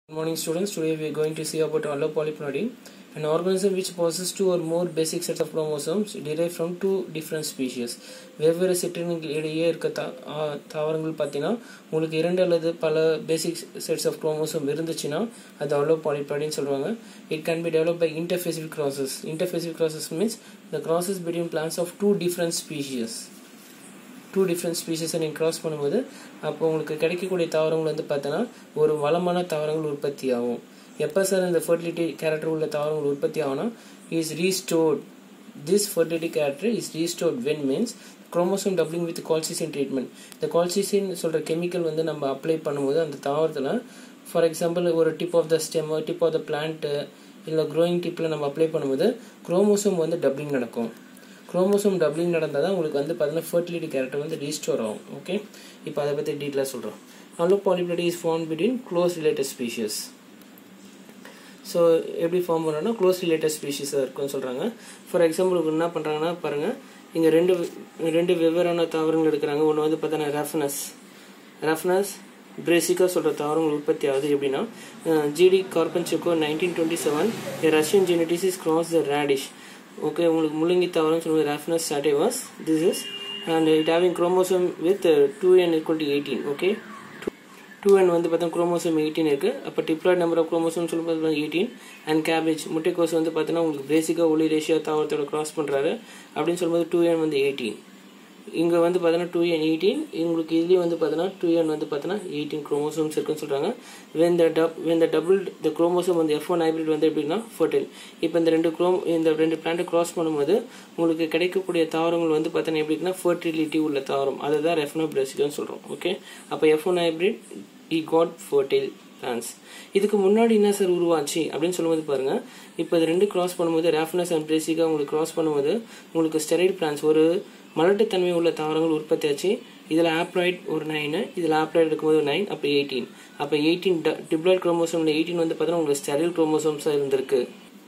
Good morning students. Today we are going to see about allopolyploidy, an organism which possesses two or more basic sets of chromosomes derived from two different species. வெவ்வேறு சிற்றினங்கள் இடையே இருக்க தா ஆ- தாவரங்கள் பார்த்தீங்கன்னா உங்களுக்கு இரண்டு அல்லது பல பேசிக் செட்ஸ் ஆஃப் குரோமோசோம் இருந்துச்சுன்னா அது allopolyploidyன்னு சொல்லுவாங்க it can be develop by interspecific crosses interspecific crosses means the crosses between plants of two different species two different ஸ்பீஷஸை நீங்கள் கிராஸ் பண்ணும்போது அப்போ உங்களுக்கு கிடைக்கக்கூடிய தாவரங்கள் வந்து பார்த்தோன்னா ஒரு வளமான தாவரங்கள் உற்பத்தி ஆகும் எப்போ சார் இந்த ஃபர்டிலிட்டி கேரக்டர் உள்ள தாவரங்கள் உற்பத்தி ஆகும்னா is restored this fertility character is restored when means chromosome doubling with colchicine treatment இந்த கால்சிசின் சொல்கிற கெமிக்கல் வந்து நம்ம அப்ளை பண்ணும்போது அந்த தாவரத்தில் ஃபார் எக்ஸாம்பிள் ஒரு tip of the stem tip of the plant இல்லை க்ரோயிங் டிப்பில் நம்ம அப்ளை பண்ணும்போது குரோமோசோம் வந்து டப்ளிங் நடக்கும் குரோமோசோம் டப்ளிங் நடந்தால் தான் உங்களுக்கு வந்து பார்த்தீங்கன்னா ஃபர்டிலிட்டி கேரக்டர் வந்து ரீஸ்டோர் ஆகும் ஓகே இப்போ அதை பற்றி டீட்டெயிலாக சொல்கிறோம் allopolyploidy is form between close related species so எப்படி ஃபார்ம் பண்ணுறோன்னா க்ளோஸ் ரிலேட்டட் ஸ்பீஷிஸாக இருக்குன்னு சொல்கிறாங்க ஃபார் எக்ஸாம்பிளுக்கு என்ன பண்ணுறாங்கன்னா பாருங்கள் இங்கே ரெண்டு ரெண்டு வெவ்வேறான தாவரங்கள் எடுக்கிறாங்க ஒன்று வந்து பார்த்தோன்னா ரெஃபனஸ் ரெஃபனஸ் பிரேசிக்கா சொல்கிற தாவரங்கள் உற்பத்தி ஆகுது எப்படின்னா GD Karpechenko nineteen twenty seven Russian geneticist cross the radish okay உங்களுக்கு முள்ளங்கி தாவரம் சொல்லுவது Raphanus sativus this is and it having chromosome with two n equal to eighteen okay two n வந்து பார்த்தா குரோமோசோம் எயிட்டீன் இருக்குது அப்போ டிப்ளாய்ட் நம்பர் ஆஃப் குரோமோசோம் சொல்லும்போது eighteen and cabbage முட்டைக்கோஸ் வந்து பார்த்தீங்கன்னா உங்களுக்கு பேசிக்காக ஒளி ரேஷியோ தாவரத்தோட கிராஸ் பண்ணுறாரு அப்படின்னு சொல்லும்போது டூ என் வந்து எயிட்டீன் இங்கே வந்து பார்த்தீங்கன்னா டூ என் எயிட்டீன் உங்களுக்கு இதுலேயும் வந்து பார்த்தீங்கன்னா டூ என் வந்து பார்த்தீங்கன்னா எயிட்டீன் குரோமோசோம்ஸ் இருக்குன்னு சொல்கிறாங்க when the dub when the double the chromosome வந்து எஃப் ஒன் ஹைப்ரிட் வந்து எப்படின்னா ஃபர்டைல் இப்போ இந்த ரெண்டு குரோம் இந்த ரெண்டு பிளான்ட்டை கிராஸ் பண்ணும்போது உங்களுக்கு கிடைக்கக்கூடிய தாவரங்கள் வந்து பார்த்தீங்கன்னா எப்படின்னா ஃபர்டிலிட்டி உள்ள தாவரம் அதுதான் ரெஃப்னோ பிரசிகன்னு சொல்கிறோம் ஓகே அப்போ F one hybrid he got fertile plants இதுக்கு முன்னாடி என்ன சார் உருவாச்சு அப்படின்னு சொல்லும்போது பாருங்க இப்போ இது ரெண்டு கிராஸ் பண்ணும்போது ரேஃபனஸ் அண்ட் பிரேசிகா உங்களுக்கு கிராஸ் பண்ணும்போது உங்களுக்கு ஸ்டெரைட் பிளான்ஸ் ஒரு மலட்டுத்தன்மை உள்ள தாவரங்கள் உற்பத்தி ஆச்சு இதில் ஆப்ராய்ட் ஒரு நைனு இதில் ஆப்ராய்டு இருக்கும்போது நைன் அப்போ எயிட்டீன் அப்போ எயிட்டீன் டிப்ளாய்ட் குரோமோசோமில் எயிட்டீன் வந்து பார்த்தீங்கன்னா உங்களுக்கு ஸ்டெரைல் குரோமோசோம்ஸாக இருந்திருக்கு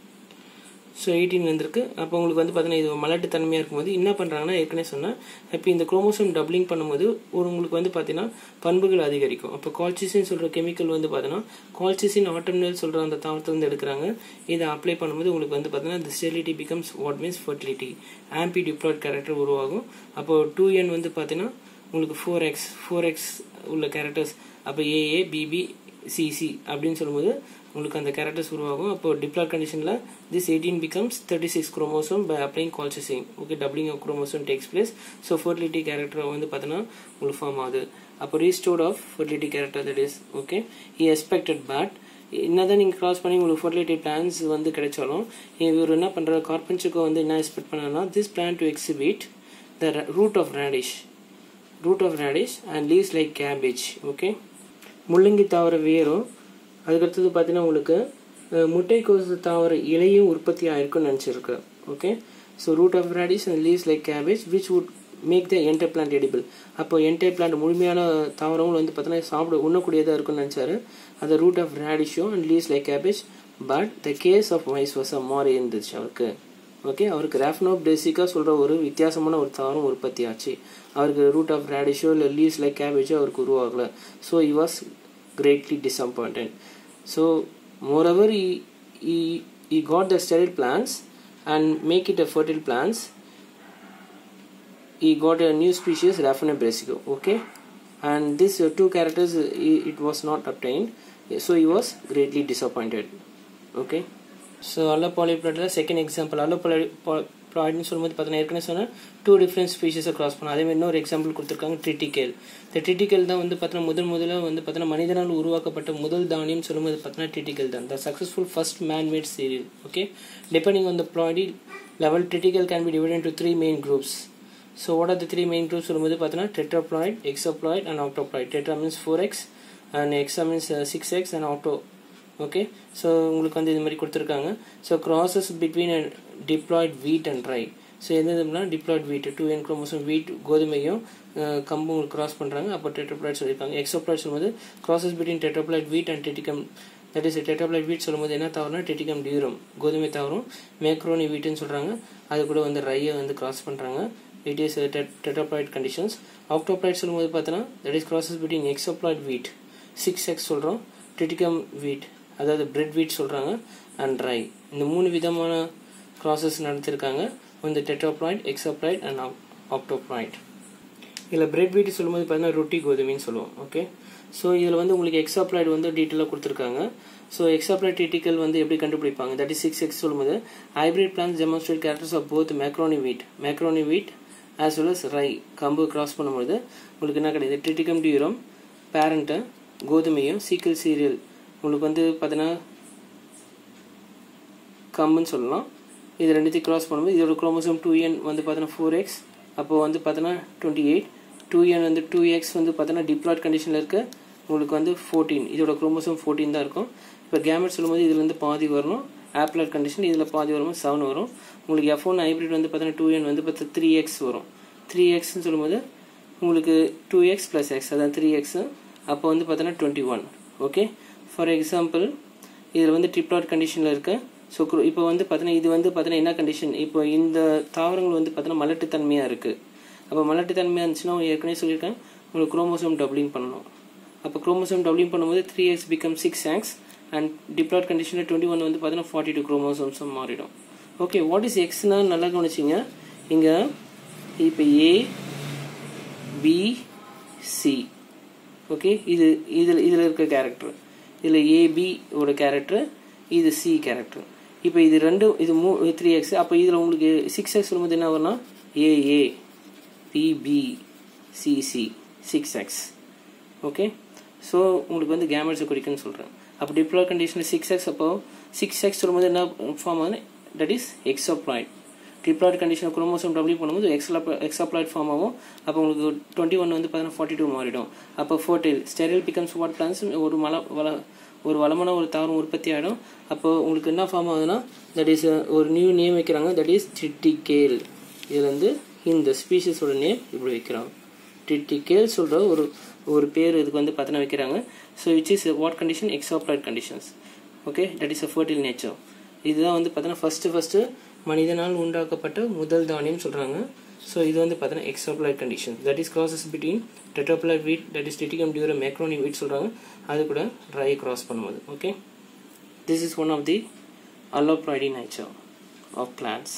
ஸோ எயிட்டீன் வந்திருக்கு அப்போ உங்களுக்கு வந்து பார்த்தீங்கன்னா இது மலட்டு தன்மையாக இருக்கும்போது என்ன பண்ணுறாங்கன்னா ஏற்கனவே சொன்னேன் இப்போ இந்த குரோமோசோம் டப்ளிங் பண்ணும்போது ஒரு உங்களுக்கு வந்து பார்த்தீங்கன்னா பண்புகள் அதிகரிக்கும் அப்போ கால்சிசின் சொல்கிற கெமிக்கல் வந்து பார்த்தீங்கன்னா கால்சிசின் ஆட்டம்னல் சொல்கிற அந்த தாவரத்தை வந்து எடுக்கிறாங்க இதை அப்ளை பண்ணும்போது உங்களுக்கு வந்து பார்த்தீங்கன்னா the sterility becomes what means fertility amphidiploid character உருவாகும் அப்போ டூ என் வந்து பார்த்தீங்கன்னா உங்களுக்கு ஃபோர் எக்ஸ் ஃபோர் எக்ஸ் உள்ள கேரக்டர்ஸ் அப்போ ஏஏ பிபி சிசி அப்படின்னு சொல்லும்போது உங்களுக்கு அந்த கேரக்டர்ஸ் உருவாகும் அப்போ டிப்ளாட் கண்டிஷனில் this eighteen becomes thirty six chromosome by applying colchicine okay doubling of chromosome takes place so fertility character வந்து பார்த்தீங்கன்னா உங்களுக்கு ஃபார்ம் ஆகுது அப்போ restored of fertility character that is okay he expected but என்னதான் நீங்கள் கிராஸ் பண்ணி உங்களுக்கு ஃபர்டிலிட்டி பிளான்ஸ் வந்து கிடைச்சாலும் இவர் என்ன பண்ணுறாரு கார்பன்ச்சுக்கோ வந்து என்ன எக்ஸ்பெக்ட் பண்ணாருன்னா this plant to exhibit the root of radish root of radish and leaves like cabbage okay முள்ளங்கி தாவர வேரும் அதுக்கடுத்தது பார்த்தீங்கன்னா உங்களுக்கு அஹ், முட்டைக்கோஸ் தாவர இலையும் உற்பத்தி ஆயிருக்குன்னு நினச்சிருக்கு okay so root of radish and leaves like cabbage which would make the entire plant edible அப்போ என்டை பிளான்ட் முழுமையான தாவரங்கள் வந்து பார்த்தீங்கன்னா சாப்பிட உண்ணக்கூடியதாக இருக்குன்னு நினச்சாரு அது ரூட் ஆஃப் ரேடிஷும் and leaves like cabbage but the case of vice versa மாறி இருந்துச்சு அவருக்கு ஓகே அவருக்கு ரேஃப்னோ பேசிக்காக சொல்கிற ஒரு வித்தியாசமான ஒரு தாவரம் உற்பத்தி ஆச்சு அவருக்கு ரூட் ஆஃப் ரேடிஷோ இல்லை லீவ்ஸ் லைக் கேபேஜோ அவருக்கு உருவாகல so he was greatly disappointed. So, moreover, he, he, he got the sterile plants and make it a fertile plants. He got a new species, Raphina brassica. Okay, and these uh, two characters, uh, he, it was not obtained. So he was greatly disappointed. Okay. So அல்லோ பாலிப்ளாய்டில் second example அல்லோ பாலி ப்ளாய்ட்னு சொல்லும்போது பார்த்தீங்கன்னா ஏற்கனவே சொன்னால் two different ஸ்பீஷஸை cross பண்ணோம் அதே மாதிரி இன்னொரு எக்ஸாம்பிள் கொடுத்துருக்காங்க ட்ரிட்டிக்கேல் இந்த ட்ரிட்டிக்கல் தான் வந்து பார்த்தீங்கன்னா முதல் முதல்ல வந்து பார்த்தீங்கன்னா மனிதனால் உருவாக்கப்பட்ட முதல் தானியம் சொல்லும்போது பார்த்தீங்கன்னா ட்ரிட்டிக்கல் தான் the successful first man made cereal okay depending on the ploidy level triticale can be divide to three main groups so what are the three main groups சொல்லும்போது பார்த்தீங்கன்னா tetraploid hexaploid and octoploid tetra means four X and hexa means six X and octo okay so உங்களுக்கு வந்து இது மாதிரி கொடுத்துருக்காங்க so crosses between diploid wheat and rye so எது எதுனா diploid வீட் டூ என் குரோமோசோம் வீட் கோதுமையும் அஹ், கம்பும் உங்களுக்கு கிராஸ் பண்ணுறாங்க அப்போ டெட்ரோப்ளாய்ட் சொல்லியிருக்காங்க எக்ஸோப்ளாய்ட் சொல்லும்போது crosses between tetraploid wheat and triticum that is tetraploid wheat சொல்லும்போது என்ன தவறுனா டெட்டிகம் டியூரம் கோதுமை தவறும் மேக்ரோனி வீட்டுன்னு சொல்கிறாங்க அது கூட வந்து ரையை வந்து கிராஸ் பண்ணுறாங்க it is tetraploid conditions octoploid சொல்லும்போது பார்த்தோன்னா that is crosses between hexaploid wheat six X சொல்கிறோம் ட்ரிட்டிகம் வீட் அதாவது பிரெட் வீட் சொல்கிறாங்க அண்ட் ட்ரை இந்த மூணு விதமான ப்ராசஸ் நடத்திருக்காங்க இந்த டெட்ராப்ளாய்ட் எக்ஸாப்ளாய்ட் அண்ட் ஆப்டோப்ளாய்ட் இதில் பிரெட் வீட் சொல்லும்போது பார்த்தீங்கன்னா ரொட்டி கோதுமைன்னு சொல்லுவோம் ஓகே ஸோ இதில் வந்து உங்களுக்கு எக்ஸாப்ளாய்டு வந்து டீட்டெயிலாக கொடுத்துருக்காங்க ஸோ எக்ஸாப்ளாய்ட் டிட்டிக்கல் வந்து எப்படி கண்டுபிடிப்பாங்க தட் இஸ் சிக்ஸ் எக்ஸ் சொல்லும்போது hybrid plants demonstrate characters of both macaroni wheat macaroni wheat as well as rye கம்பு கிராஸ் பண்ணும்போது உங்களுக்கு என்ன கிடையாது ட்ரிட்டிகம் டியூரம் பேரண்ட்டை கோதுமையும் சீக்கிள் சீரியல் உங்களுக்கு வந்து பார்த்தீங்கன்னா கம்புன்னு சொல்லலாம் இது ரெண்டுத்தையும் கிராஸ் பண்ணும்போது இதோட குரோமோசோம் டூ என் வந்து பார்த்தீங்கன்னா ஃபோர் எக்ஸ் அப்போ வந்து பார்த்தோன்னா டுவெண்ட்டி எயிட் டூ என் வந்து டூ எக்ஸ் வந்து பார்த்தோன்னா டிப்ளாய்ட் கண்டிஷனில் இருக்க உங்களுக்கு வந்து ஃபோர்டீன் இதோட குரோமோசோம் ஃபோர்டீன் தான் இருக்கும் இப்போ கேமெட் சொல்லும்போது இதுலேருந்து பாதி வரணும் ஆப்லாய்ட் கண்டிஷன் இதில் பாதி வரும்போது செவன் வரும் உங்களுக்கு எஃப் ஒன் ஹைப்ரிட் வந்து பார்த்தீங்கன்னா டூ என் வந்து பார்த்தா த்ரீ எக்ஸ் வரும் த்ரீ எக்ஸ்னு சொல்லும்போது உங்களுக்கு டூ எக்ஸ் ப்ளஸ் எக்ஸ் அதான் த்ரீ எக்ஸு அப்போ வந்து பார்த்தோன்னா twenty one okay for example இதில் வந்து ட்ரிப்ளாட் கண்டிஷனில் இருக்க ஸோ இப்போ வந்து பார்த்தீங்கன்னா இது வந்து பார்த்தீங்கன்னா என்ன கண்டிஷன் இப்போ இந்த தாவரங்கள் வந்து பார்த்தீங்கன்னா மலட்டுத்தன்மையாக இருக்குது அப்போ மலட்டுத்தன்மையாக இருந்துச்சுன்னா ஏற்கனவே சொல்லியிருக்கேன் உங்களுக்கு குரோமோசோம் டபுளிங் பண்ணணும் அப்போ குரோமோசோம் டபுளிங் பண்ணும்போது three X become six X and diploid கண்டிஷனில் டுவெண்ட்டி ஒன் வந்து பார்த்தீங்கன்னா ஃபார்ட்டி டூ குரோமோசோம்ஸும் மாறிடும் ஓகே வாட் இஸ் எக்ஸ்னா நல்லா கவனிச்சிங்க இங்கே இப்போ ஏ பி சி ஓகே இது இதில் இதில் இருக்க கேரக்டர் இதில் ஏபி ஓட கேரக்டர் இது சி கேரக்டர் இப்போ இது ரெண்டும் இது மூ த்ரீ எக்ஸ் அப்போ இதில் உங்களுக்கு சிக்ஸ் எக்ஸ் வரும்போது என்ன வரும்னா AA BB CC six X okay so உங்களுக்கு வந்து கேமெட்ஸை குறிக்குன்னு சொல்கிறேன் அப்போ டிப்ளோ கண்டிஷனில் சிக்ஸ் எக்ஸ் அப்போ சிக்ஸ் எக்ஸ் சொல்லும்போது என்ன ஃபார்ம் ஆகுது that is hexaploid diploid condition chromosome doubling பண்ணும்போது எக்ஸலா எக்ஸாப்ளாய்ட் ஃபார்ம் ஆகும் அப்போ உங்களுக்கு டுவெண்ட்டி ஒன் வந்து பார்த்தீங்கன்னா ஃபார்ட்டி டூ மாறிடும் அப்போ fertile sterile becomes what plants ஒரு மல வள ஒரு வளமான ஒரு தாவரம் உற்பத்தி ஆகிடும் அப்போ உங்களுக்கு என்ன ஃபார்ம் ஆகுதுன்னா தட் இஸ் ஒரு நியூ நேம் வைக்கிறாங்க தட் இஸ் டிட்டிகேல் இது வந்து இந்த ஸ்பீஷஸோட நேம் இப்படி வைக்கிறாங்க டிட்டிகேல் சொல்கிற ஒரு ஒரு பேர் இதுக்கு வந்து பார்த்தீங்கன்னா வைக்கிறாங்க so which is what condition hexaploid conditions okay that is a fertile nature இதுதான் வந்து பார்த்தீங்கன்னா ஃபஸ்ட்டு ஃபஸ்ட்டு மனிதனால் உண்டாக்கப்பட்ட முதல் தானியம் சொல்கிறாங்க ஸோ இது வந்து பார்த்தீங்கன்னா hexaploid condition that is crosses between tetraploid wheat that is Triticum durum macaroni wheat சொல்கிறாங்க அது கூட ட்ரை கிராஸ் பண்ணும்போது okay this is one of the allopolyploidy nature of plants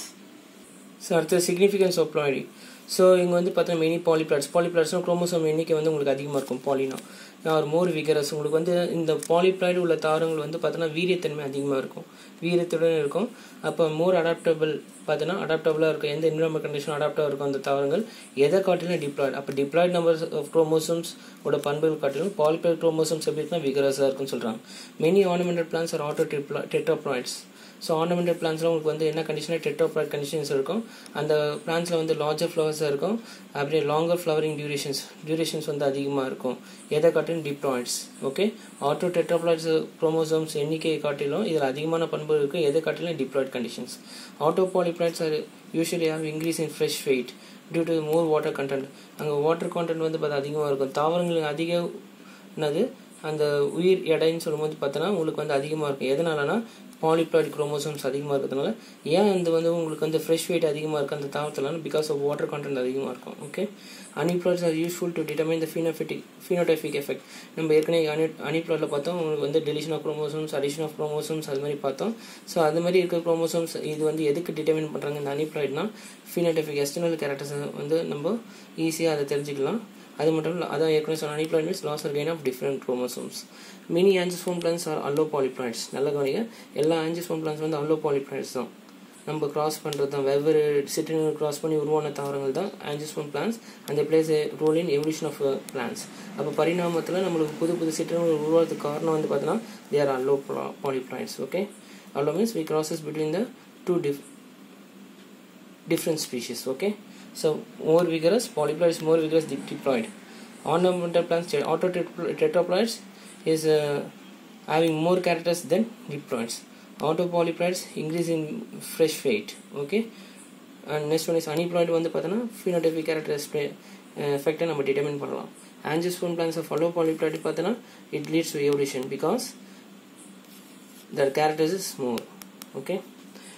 so அடுத்த சிக்னிஃபிகன்ஸ் ஆஃப் ப்ளாய்டி ஸோ இங்கே வந்து பார்த்தீங்கன்னா many பாலிப்ளாட்ஸ் பாலிப்ளாட்ஸ்னால் chromosome எண்ணிக்கை வந்து உங்களுக்கு அதிகமாக இருக்கும் பாலினா ஆர் மோர் விகரஸ் உங்களுக்கு வந்து இந்த பாலிப்ளாய்டு உள்ள தாவரங்கள் வந்து பார்த்தீங்கன்னா வீரியத்தன்மை அதிகமாக இருக்கும் வீரியத்துடன் இருக்கும் அப்போ மோர் அடாப்டபிள் பார்த்தீங்கன்னா அடாப்டபுளாக இருக்கும் எந்த என்விரான்மெண்ட் கண்டிஷன் அடாப்டாக இருக்கும் அந்த தாவரங்கள் எதை காட்டிலும் டிப்ளாய்டு அப்போ டிப்ளாய்டு நம்பர் ஆஃப் குரோமோசோம்ஸ் ஓட பண்புகள் காட்டிலும் பாலிப்ளாய்டு குரோமோசோம்ஸ் எப்படி இருக்குன்னா விகரஸாக இருக்குன்னு சொல்கிறாங்க many ornamental plants are auto diploid tetraploids so ornamental பிளான்ஸில் உங்களுக்கு வந்து என்ன கண்டிஷனாக டெட்ரோப்ளாய்ட் கண்டிஷன்ஸ் இருக்கும் அந்த பிளான்ஸில் வந்து லார்ஜர் ஃப்ளவர்ஸாக இருக்கும் அப்படியே லாங்கர் ஃப்ளவரிங் டியூரேஷன்ஸ் டியூரேஷன்ஸ் வந்து அதிகமாக இருக்கும் எதை காட்டிலும் diploids okay auto tetraploids chromosomes எண்ணிக்கையை காட்டிலும் இதில் அதிகமான பண்பு இருக்கும் எதை காட்டிலும் diploid conditions auto polyploids are usually have increase in fresh weight due to more water content அங்கே வாட்டர் கண்டென்ட் வந்து பார்த்தா அதிகமாக இருக்கும் தாவரங்களுக்கு அதிக என்னது அந்த உயிர் எடைன்னு சொல்லும்போது பார்த்தோன்னா உங்களுக்கு வந்து அதிகமாக இருக்கும் எதனாலனா பாலிப்ளாய்டு குரோமோசோம்ஸ் அதிகமாக இருக்கிறதுனால ஏன் அந்த வந்து உங்களுக்கு வந்து ஃப்ரெஷ் வெயிட் அதிகமாக இருக்குது அந்த தாவரத்தில் பிகாஸ் ஆஃப் வாட்டர் கண்டென்ட் அதிகமாக இருக்கும் okay aneuploids are useful to determine the phenotypic phenotypic effect நம்ம ஏற்கனவே அனி அனிப்ளாய்டில் பார்த்தோம் உங்களுக்கு வந்து deletion of chromosomes addition of chromosomes அது மாதிரி பார்த்தோம் ஸோ அது மாதிரி இருக்க குரோமோசோம்ஸ் இது வந்து எதுக்கு டிட்டர்மைன் பண்ணுறாங்க இந்த அனிப்ளாய்ட்னா ஃபீனோடைஃபிக் எக்ஸ்டர்னல் கேரக்டர்ஸ் வந்து நம்ம ஈஸியாக அதை தெரிஞ்சுக்கலாம் அது மட்டும் இல்லை அதான் ஏற்கனவே சொன்ன aneuploid means loss or gain of different chromosomes many angiosperm plants are allopolyploids நல்ல கவனிங்க எல்லா ஆன்ஜிஸ்போம் பிளான்ஸ் வந்து அல்லோ பாலிப்ளாய்ட்ஸ் தான் நம்ம கிராஸ் பண்ணுறது தான் வெவ்வேறு சிற்றினங்கள் கிராஸ் பண்ணி உருவான தாவரங்கள் தான் ஆன்ஜிஸ்போம் பிளான்ஸ் அந்த plays a role in evolution of plants அப்போ பரிணாமத்தில் நம்மளுக்கு புது புது சிற்றினங்கள் உருவாகிறதுக்கு காரணம் வந்து பார்த்தோன்னா they're allopolyploids okay allo means we crosses between the two dif different species okay so more vigorous polyploid is more vigorous di- diploid ornamental plants te- auto tetraploids is uh, having more characters than diploids auto polyploids increase in fresh weight okay and next one is aneuploid வந்து பார்த்தோன்னா phenotypic character எஃபெக்டை நம்ம determine பண்ணலாம் angiosperm plants of allo polyploid பார்த்தோன்னா it leads to evolution because their characters is more okay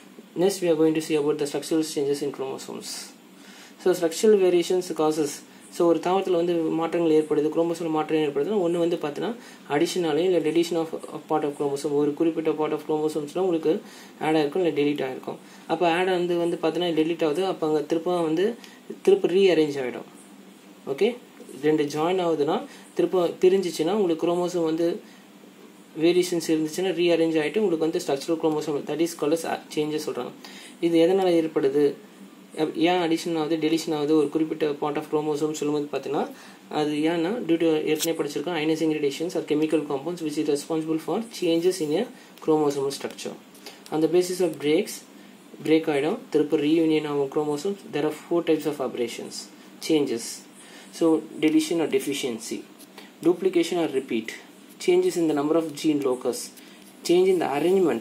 Next, we are going to see about the structural changes in chromosomes. So, structural variations causes so ஒரு தாவரத்தில் வந்து மாற்றங்கள் ஏற்படுது chromosome மாற்றம் ஏற்படுதுன்னா ஒன்று வந்து பார்த்தீங்கன்னா அடிஷனாலே இல்லை deletion of part of chromosome ஒரு குறிப்பிட்ட பார்ட் ஆஃப் குரோமோசோம்ஸ்லாம் உங்களுக்கு ஆட் ஆகிருக்கும் இல்லை டெலிட் ஆகிருக்கும் அப்போ ஆட் வந்து வந்து பார்த்தீங்கன்னா டெலிட் ஆகுது அப்போ அங்கே திரும்ப வந்து திரும்ப ரீஅரேஞ்ச் ஆகிடும் ஓகே ரெண்டு ஜாயின் ஆகுதுன்னா திரும்ப பிரிஞ்சிச்சுன்னா உங்களுக்கு குரோமோசோம் வந்து வேரியேஷன்ஸ் இருந்துச்சுன்னா ரீஅரேஞ்ச் ஆகிட்டு உங்களுக்கு வந்து structural chromosome that is calls changes சொல்கிறாங்க இது எதனால் ஏற்படுது ஏன் அடிஷன் ஆகுது டெலிஷன் ஆகுது ஒரு குறிப்பிட்ட பார்ட் ஆஃப் குரோமோசோம் சொல்லும்போது பார்த்தீங்கன்னா அது ஏன்னா டியூ டு ஏற்கனவே படிச்சிருக்கோம் ionising radiations or chemical compounds which is responsible for changes in a chromosomal structure அந்த பேசிஸ் ஆஃப் பிரேக்ஸ் பிரேக் ஆகிடும் திருப்ப ரீயூனியன் ஆகும் chromosomes there are four types of aberrations changes so deletion or deficiency duplication or repeat changes in the number of gene locus change in the arrangement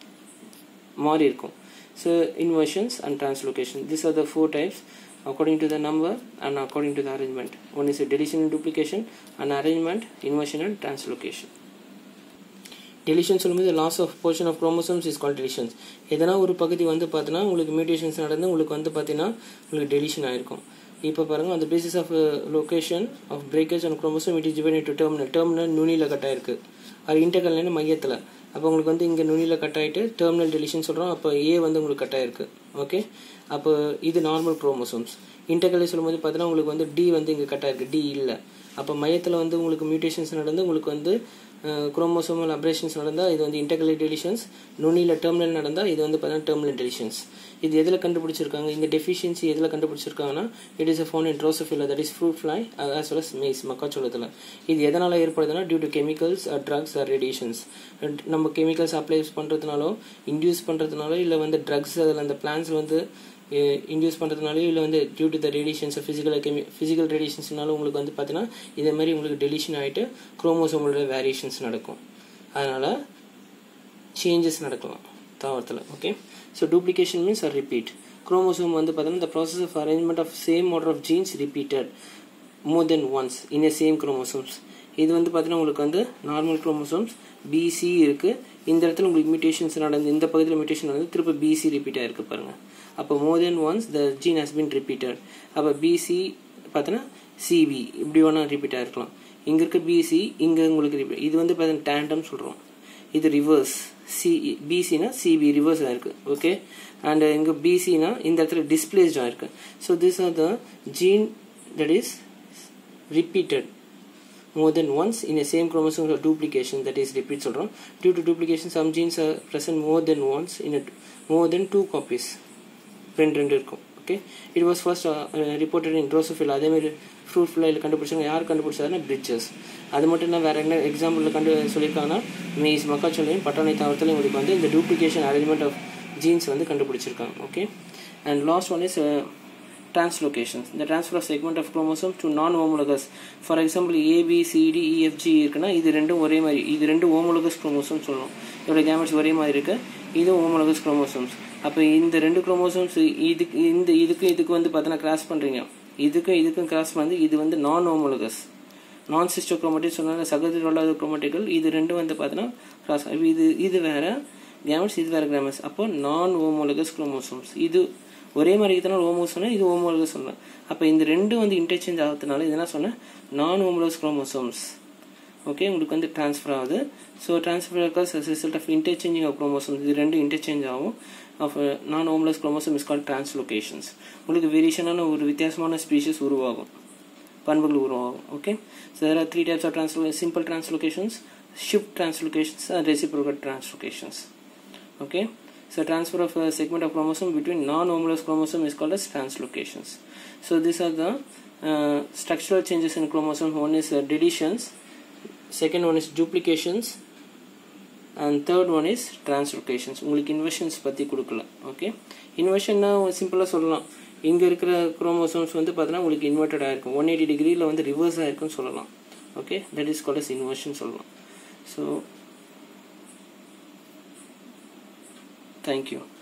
மாறி இருக்கும் so inversions and translocation these are the four types according to the number and according to the arrangement one is a deletion and duplication and arrangement inversion and translocation deletion சொல்லும்போது loss of portion of chromosomes is call deletions எதனா ஒரு பகுதி வந்து பார்த்தீங்கன்னா உங்களுக்கு mutations நடந்து உங்களுக்கு வந்து பார்த்தீங்கன்னா உங்களுக்கு டெலிஷன் ஆயிருக்கும் இப்போ பாருங்கள் அந்த basis of location of breakage and chromosome it is divide to terminal terminal நுனியில் கட் ஆயிருக்கு அது இன்டர்கல்னு மையத்தில் அப்போ உங்களுக்கு வந்து இங்கே நுனியில் கட் ஆகிட்டு டெர்மினல் டெலிஷன் சொல்கிறோம் அப்போ ஏ வந்து உங்களுக்கு கட் ஆயிருக்கு ஓகே அப்போ இது நார்மல் குரோமோசோம்ஸ் இன்டர்கல்லே சொல்லும்போது பார்த்தீங்கன்னா உங்களுக்கு வந்து டி வந்து இங்கே கட் ஆயிருக்கு டி இல்லை அப்போ மையத்தில் வந்து உங்களுக்கு மியூட்டேஷன்ஸ் நடந்து உங்களுக்கு வந்து குரோமோசோமல் அப்ரேஷன்ஸ் நடந்தால் இது வந்து இன்டர்கலி டெலிஷன்ஸ் நுனியில் டெர்மினல் நடந்தால் இது வந்து பார்த்தீங்கன்னா டெர்மினல் டெலிஷன்ஸ் இது எதில் கண்டுபிடிச்சிருக்காங்க இந்த டெஃபிஷியன்சி எதில் கண்டுபிடிச்சிருக்காங்கன்னா it is a found in Drosophila that is fruit fly as well as maize மக்காச்சோளத்தில் இது எதனால் ஏற்படுதுன்னா due to chemicals or drugs or radiations நம்ம கெமிக்கல்ஸ் அப்ளை பண்ணுறதுனாலோ இன்டியூஸ் பண்ணுறதுனாலோ இல்லை வந்து ட்ரக்ஸ் அதில் அந்த பிளான்ஸ் வந்து இன்டியூஸ் பண்ணுறதுனாலையோ இல்லை வந்து due to the radiations physical கெமி ஃபிசிக்கல் ரேடியேஷன்ஸ்னால உங்களுக்கு வந்து பார்த்தீங்கன்னா இதே மாதிரி உங்களுக்கு டெலிஷன் ஆகிட்டு குரோமோசோமோட வேரியேஷன்ஸ் நடக்கும் அதனால் சேஞ்சஸ் நடக்கலாம் தாவரத்தில் okay so duplication means or repeat chromosome வந்து பார்த்தீங்கன்னா the process of arrangement of same order of genes repeated more than once in a same chromosomes இது வந்து பார்த்தீங்கன்னா உங்களுக்கு வந்து நார்மல் குரோமோசோம்ஸ் பிசி இருக்குது இந்த இடத்துல உங்களுக்கு மியூட்டேஷன்ஸ் நடந்து இந்த பகுதியில் மியூட்டேஷன் நடந்து திரும்ப பிசி ரிப்பீட் ஆயிருக்கு பாருங்கள் அப்போ more than once the gene has been repeated அப்போ பிசி பார்த்தீங்கன்னா சிபி இப்படி வேணால் ரிப்பீட் ஆகிருக்கலாம் இங்கே இருக்க பிசி இங்கே உங்களுக்கு ரிப்பீட் இது வந்து பார்த்தீங்கன்னா டேண்டம் சொல்கிறோம் இது ரிவர்ஸ் சி பிசினா சிபி ரிவர்ஸ் ஆயிருக்கு ஓகே அண்ட் இங்கே பிசினா இந்த இடத்துல டிஸ்பிளேஸ்ட் ஆயிருக்கு so this are the gene that is repeated more than once in a same chromosome or duplication that is repeat சொல்றோம் due to duplication some genes are present more than once in a more than two copies ரெண்டு ரெண்டு இருக்கும் okay it was first reported in Drosophila அதேமாதிரி fruit ஃப்ளைல கண்டுபிடிச்சாங்க யார் கண்டுபிடிச்சாருன்னா bridges அது மட்டும் இல்லை வேறு என்ன எக்ஸாம்பிளில் கண்டு சொல்லியிருக்காங்கன்னா மீஸ் மக்காச்சோலையும் பட்டாணி தாவரத்தில் உங்களுக்கு வந்து இந்த டூப்ளிகேஷன் அரேஞ்ச்மெண்ட் ஆஃப் ஜீன்ஸ் வந்து கண்டுபிடிச்சிருக்காங்க okay and last one is translocations the transfer of segment of chromosome to non-homologous for example A B C D E F G இருக்குன்னா இது ரெண்டும் ஒரே மாதிரி இது ரெண்டு ஹோமோலகஸ் குரோமோசோம் சொல்லுவோம் இதோட கேமெட்ஸ் ஒரே மாதிரி இருக்கு இது ஹோமோலகஸ் குரோமோசோம்ஸ் அப்போ இந்த ரெண்டு குரோமோசோம்ஸ் இதுக்கு இந்த இதுக்கு இதுக்கு வந்து பார்த்தோன்னா கிராஸ் பண்ணுறீங்க இதுக்கும் இதுக்கும் கிராஸ் பண்ணி இது வந்து நான் ஹோமோலகஸ் நான் சிஸ்டோ குரோமேட்டிக் சொன்னாங்க சகோதரி இல்லாத குரோமேட்டிக்கல் இது ரெண்டும் வந்து பார்த்தோன்னா கிராஸ் இது இது வேற கேமெட்ஸ் இது வேற கேமெட்ஸ் அப்போ நான் ஹோமோலகஸ் குரோமோசோம்ஸ் இது ஒரே மாதிரி இதனால் ஓமோஸ் சொன்னேன் இது ஓமோலகஸ் சொன்னேன் அப்போ இந்த ரெண்டும் வந்து இன்டர்சேஞ்ச் ஆகிறதுனால இது என்ன சொன்னேன் நான் ஓமோலகஸ் குரோமோசோம்ஸ் ஓகே உங்களுக்கு வந்து ட்ரான்ஸ்ஃபர் ஆகுது ஸோ ட்ரான்ஸ்ஃபர் ஆகாஸ் result of interchanging of chromosomes இது ரெண்டும் இன்டர்சேஞ்ச் ஆகும் ஆஃப் நான் ஓமலஸ் குரோமோசோம் இஸ் கால் டிரான்ஸ்லொகேஷன்ஸ் உங்களுக்கு வேரியேஷனான ஒரு வித்தியாசமான ஸ்பீஷஸ் உருவாகும் பண்புகள் உருவாகும் okay so there are three types of ட்ரான்ஸ்லோ simple translocations shift translocations and reciprocal translocations okay so transfer of a segment of chromosome between non-homologous chromosome is called as translocations so these are the uh, structural changes in chromosome one is uh, deletions second one is duplications and third one is translocations உங்களுக்கு இன்வெர்ஷன்ஸ் பற்றி கொடுக்கல okay இன்வெர்ஷன்னா சிம்பிளாக சொல்லலாம் இங்கே இருக்கிற chromosomes வந்து பார்த்தீங்கன்னா உங்களுக்கு இன்வெர்டட் ஆயிருக்கும் ஒன் எயிட்டி டிகிரியில் வந்து ரிவர்ஸ் ஆயிருக்குன்னு சொல்லலாம் okay that is called as inversion சொல்லலாம் ஸோ Thank you.